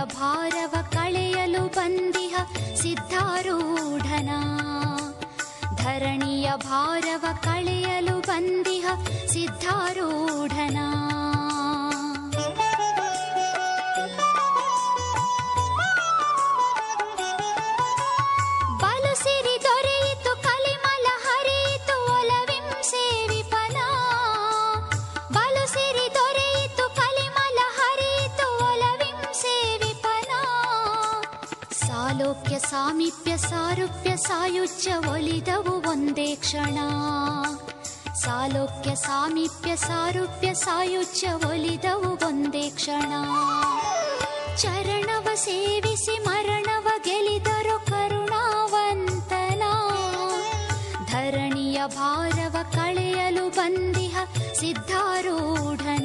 ಭಾರವ ಕಳೆಯಲು ಬಂದಿಹ ಸಿದ್ಧಾರೂಢನ ಧರಣಿಯ ಭಾರವ ಕಳೆಯಲು ಬಂದಿಹ ಸಿದ್ಧಾರೂಢನ ಬಲು ಸಿರಿ ದೊರೆಯಿತು ಕಲಿಮಲ ಹರಿಯಿತು ಒಲವಿಂ ಸೇವಿಪನ ಬಲು ಸಿರಿ ದೊರೆಯಿತು ಕಲಿಮಲ ಹರಿಯಿತು ಒಲವಿಂ ಸೇವಿಪನ ಸಾಲೋಕ್ಯ ಸಾಮೀಪ್ಯ ಸಾರೂಪ್ಯ ಸಾಯುಜ್ಯ ಒಲಿದವು ಒಂದೇ ಕ್ಷಣ ಸಾಲೋಕ್ಯ ಸಾಮೀಪ್ಯ ಸಾರೂಪ್ಯ ಸಾಯುಜ್ಯ ಒಲಿದವು ಒಂದೇ ಕ್ಷಣ ಚರಣವ ಸೇವಿಸಿ ಮರಣವ ಗೆಲಿದರು ಕರುಣಾವಂತನ ಧರಣಿಯ ಭಾರವ ಕಳೆಯಲು ಬಂದಿಹ ಸಿದ್ಧಾರೂಢನ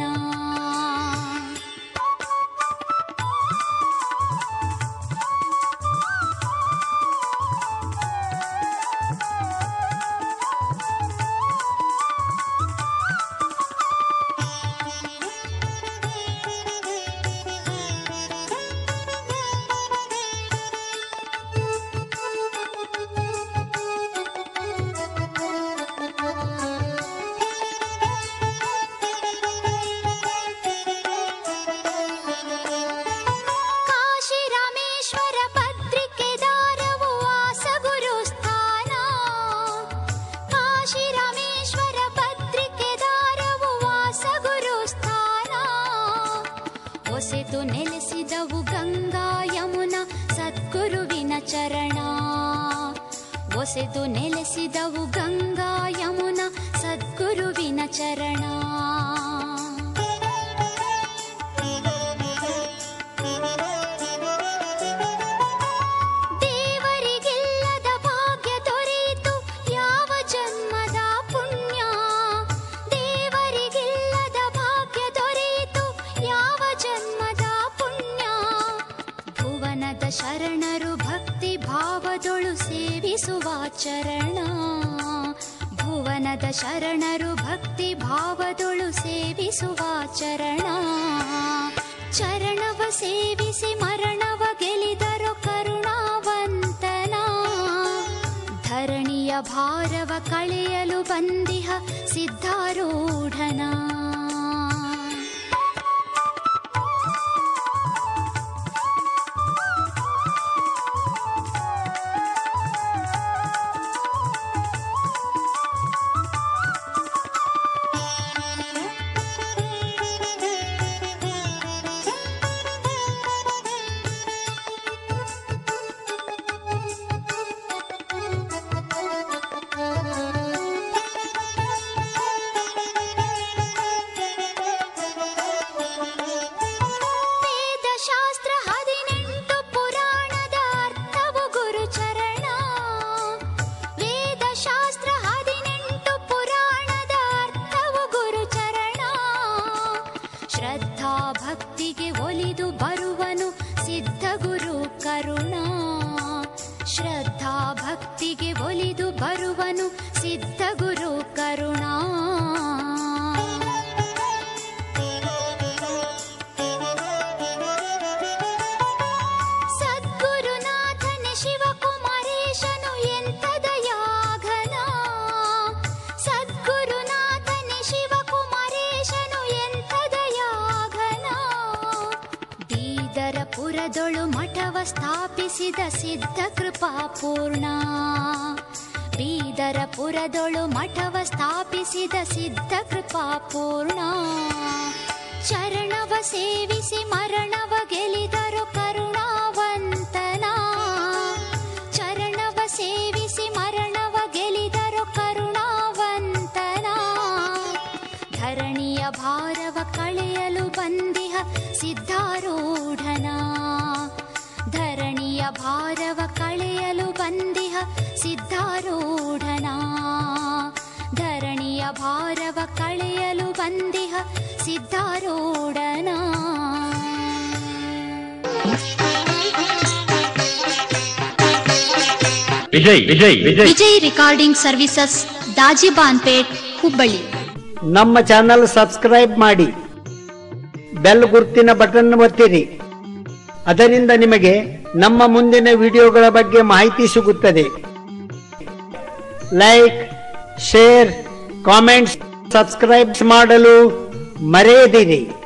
ಕಾಶಿ ರಾಮೇಶ್ವರ ಪತ್ರಿಕೆದಾರವು ವಾಸಗುರು ಸ್ಥಾನ ಕಾಶಿ ರಾಮೇಶ್ವರ ಪತ್ರಿಕೆದಾರವು ವಾಸಗುರು ಸ್ಥಾನ ಹೊಸೆತು ನೆಲೆಸಿದವು ಗಂಗಾ ಯಮುನಾ ಸದ್ಗುರುವಿನ ಚರಣ ಹೊಸೆದು ನೆಲೆಸಿದವು ಗಂಗಾ ಯಮುನಾ ಸದ್ಗುರುವಿನ ಚರಣ ದೇವರಿಗಿಲ್ಲದ ಭಾಗ್ಯ ದೊರೆಯಿತು ಯಾವ ಜನ್ಮದ ಪುಣ್ಯ ದೇವರಿಗಿಲ್ಲದ ಭಾಗ್ಯ ದೊರೆಯಿತು ಯಾವ ಜನ್ಮದ ಪುಣ್ಯ ಭುವನದ ಶರಣರು ಭಕ್ತಿ ಭಾವದೊಳು ಸೇವಿಸುವ ಚರಣ ಭುವನದ ಶರಣರು ಭಕ್ತಿ ಭಾವದೊಳು ಸೇವಿಸುವ ಚರಣ ಚರಣವ ಸೇವಿಸಿ ಮರಣವ ಗೆಲಿದರು ಕರುಣಾವಂತನ ಧರಣಿಯ ಭಾರವ ಕಳೆಯಲು ಬಂದಿಹ ಸಿದ್ಧಾರೂಢನ ವೇದಶಾಸ್ತ್ರ ಹದಿನೆಂಟು ಪುರಾಣದ ಅರ್ಥವು ಗುರುಚರಣ ವೇದಶಾಸ್ತ್ರ ಹದಿನೆಂಟು ಪುರಾಣದ ಅರ್ಥವು ಗುರುಚರಣ ಶ್ರದ್ಧಾ ಭಕ್ತಿಗೆ ಒಲಿದು ಬರುವನು ಸಿದ್ಧ ಗುರು ಕರುಣ ಶ್ರದ್ಧಾ ಭಕ್ತಿಗೆ ಒಲಿದು ಬರುವನು ಸಿದ್ಧ ಗುರು ಕರುಣ ಸದ್ಗುರುನಾಥನೆ ಶಿವಕುಮಾರೇಶನು ಎಂತ ದಯಾಘನ ಸದ್ಗುರುನಾಥನೆ ಶಿವಕುಮಾರೇಶನು ಎಂತ ದಯಾಘನ ಬೀದರ ಪುರದೊಳು ಮಠವ ಸ್ಥಾಪಿಸಿದ ಸಿದ್ಧ ಕೃಪಾಪೂರ್ಣ ಬೀದರ ಪುರದೊಳು ಮಠವ ಸ್ಥಾಪಿಸಿದ ಸಿದ್ಧ ಕೃಪಾಪೂರ್ಣ ಚರಣವ ಸೇವಿಸಿ ಮರಣವ ಗೆಲಿದರು ಕರುಣಾವಂತನ ಚರಣವ ಸೇವಿಸಿ ಮರಣವ ಗೆಲಿದರು ಕರುಣಾವಂತನ ಧರಣಿಯ ಭಾರವ ಕಳೆಯಲು ಬಂದಿಹ ಸಿದ್ಧಾರೂಢನ ಧರಣಿಯ ಭಾರವ ಕಳೆಯಲು ಬಂದಿಹ ಸಿದ್ಧಾರೂಢನ ಧರಣಿಯ ಭಾರವ ಕಳೆಯಲು ಬಂದಿಹ ಸಿದ್ಧಾರೂಢನ ವಿಜಯ್ ವಿಜಯ್ ವಿಜಯ್ ವಿಜಯ್ ರಿಕಾರ್ಡಿಂಗ್ ಸರ್ವಿಸಸ್ ದಾಜಿಬಾನ್ಪೇಟ್ ಹುಬ್ಬಳ್ಳಿ ನಮ್ಮ ಚಾನಲ್ ಸಬ್ಸ್ಕ್ರೈಬ್ ಮಾಡಿ ಬೆಲ್ ಗುರ್ತಿನ ಬಟನ್ ಒತ್ತಿರಿ ಅದರಿಂದ ನಿಮಗೆ ನಮ್ಮ ಮುಂದಿನ ವಿಡಿಯೋಗಳ ಬಗ್ಗೆ ಮಾಹಿತಿ ಸಿಗುತ್ತದೆ ಲೈಕ್ ಶೇರ್ ಕಾಮೆಂಟ್ಸ್ ಸಬ್ಸ್ಕ್ರೈಬ್ ಮಾಡಲು ಮರೆಯದಿರಿ